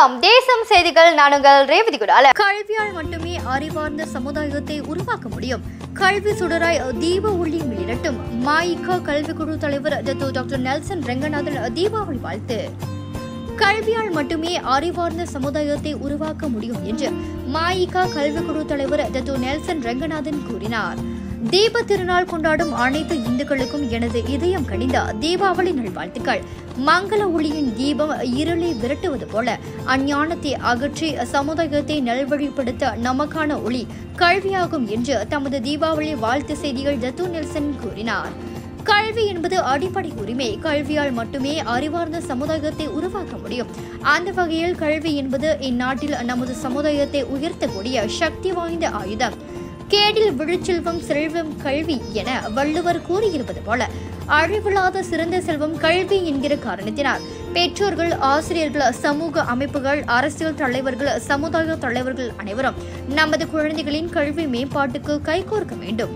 வணக்கம் தேசம் செய்திகள் நான் உங்கள் ரேவதி குடால கல்வியால் மட்டுமே அறிவார்ந்த சமுதாயத்தை உருவாக்க முடியும் கல்வி சுடராய் தீப ஒளி மிளிரட்டும் மாயிகா கல்விக்குழு தலைவர் Datuk doctor Nelson Ranganathan Deepavali வாழ்த்து கல்வியால் மட்டுமே அறிவார்ந்த சமுதாயத்தை உருவாக்க முடியும் என்று மாயிகா கல்விக்குழு தலைவர் டத்து நெல்சன் ரெங்கநாதன் கூறினார் தீப திருநாள் கொண்டாடும் அனைத்து இந்துக்களுக்கும் எனது இதயம் கனிந்த தீபாவளி நல்வாழ்த்துக்கள் மங்கள ஒளியின் தீபம் இருளை விரட்டுவது போல அஞ்ஞானத்தை அகற்றி சமுதாயத்தை நல்வழிப்படுத்த நமக்கான ஒளி கல்வியாகும் என்று தமது தீபாவளி வாழ்த்து செய்திகள் தத்து நெல்சன் கூறினார் கல்வி என்பது அடிப்படை உரிமை கல்வியால் மட்டுமே அறிவார்ந்த சமுதாயத்தை உருவாக்க முடியும் அந்த வகையில் கல்வி என்பது இந்நாட்டில் நமது சமுதாயத்தை உயர்த்தக்கூடிய சக்தி வாய்ந்த ஆயுதம் கேடில் விழுச்செல்வம் செல்வம் கல்வி என வள்ளுவர் கூறியிருப்பது போல அழிவில்லாத சிறந்த செல்வம் கல்வி என்கிற காரணத்தினால் பெற்றோர்கள் ஆசிரியர்கள் சமூக அமைப்புகள் அரசியல் தலைவர்கள் சமுதாய தலைவர்கள் அனைவரும் நமது குழந்தைகளின் கல்வி மேம்பாட்டுக்கு கைகோர்க்க வேண்டும்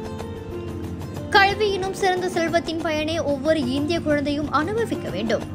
கல்வி எனும் சிறந்த செல்வத்தின் பயனை ஒவ்வொரு இந்திய குழந்தையும் அனுபவிக்க வேண்டும்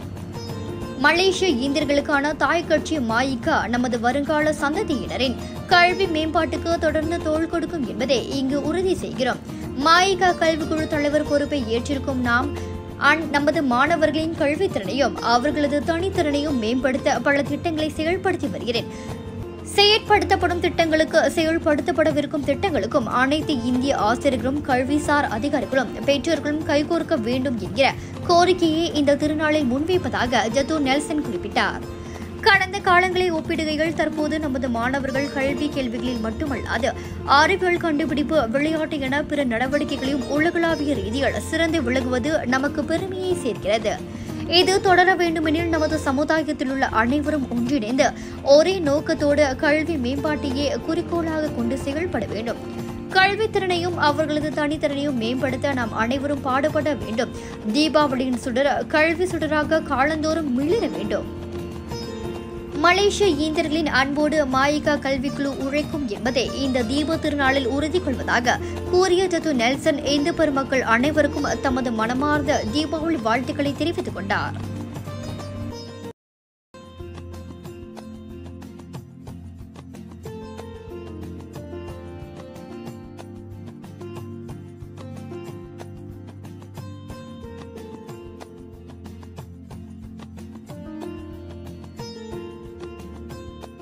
மலேசிய இந்தியர்களுக்கான தாய் கட்சி மாயிகா நமது வருங்கால சந்ததியினரின் கல்வி மேம்பாட்டுக்கு தொடர்ந்து தோள் கொடுக்கும் என்பதை இங்கு உறுதி செய்கிறோம் மாயிகா கல்விக்குழு தலைவர் பொறுப்பை ஏற்றிருக்கும் நாம் அன்- நமது மாணவர்களின் கல்வித்திறனையும் அவர்களது தனித்திறனையும் மேம்படுத்த பல திட்டங்களை செயல்படுத்தி வருகிறேன் செயற்படுத்தப்படும் திட்டங்களுக்கு செயல்படுத்தப்படவிருக்கும் திட்டங்களுக்கும் அனைத்து இந்திய ஆசிரியர்களும் கல்விசார் அதிகாரிகளும் பெற்றோர்களும் கைகோர்க்க வேண்டும் என்கிற கோரிக்கையை இந்த திருநாளில் முன்வைப்பதாக ஜத்து நெல்சன் குறிப்பிட்டார் கடந்த காலங்களை ஒப்பிடுகையில் தற்போது நமது மாணவர்கள் கல்வி கேள்விகளில் மட்டுமல்லாது அறிவியல் கண்டுபிடிப்பு விளையாட்டு என பிற நடவடிக்கைகளையும் உலகளாவிய ரீதியில் சிறந்து விளங்குவது நமக்கு பெருமையை சேர்க்கிறது இது தொடர வேண்டுமெனில் நமது சமுதாயத்தில் உள்ள அனைவரும் ஒன்றிணைந்து ஒரே நோக்கத்தோடு கல்வி மேம்பாட்டையே குறிக்கோளாக கொண்டு செயல்பட வேண்டும் கல்வித்திறனையும் அவர்களது தனித்திறனையும் மேம்படுத்த நாம் அனைவரும் பாடுபட வேண்டும் தீபாவளியின் சுடர் கல்வி சுடராக காலந்தோறும் மிளிர வேண்டும் மலேசிய இந்தியர்களின் அன்போடு மாயிகா கல்விக்குழு உழைக்கும் என்பதை இந்த தீப திருநாளில் உறுதி கொள்வதாக கூறிய ஜத்து நெல்சன் இந்து பெருமக்கள் அனைவருக்கும் தமது மனமார்ந்த தீபாவளி வாழ்த்துக்களை தெரிவித்துக் கொண்டார்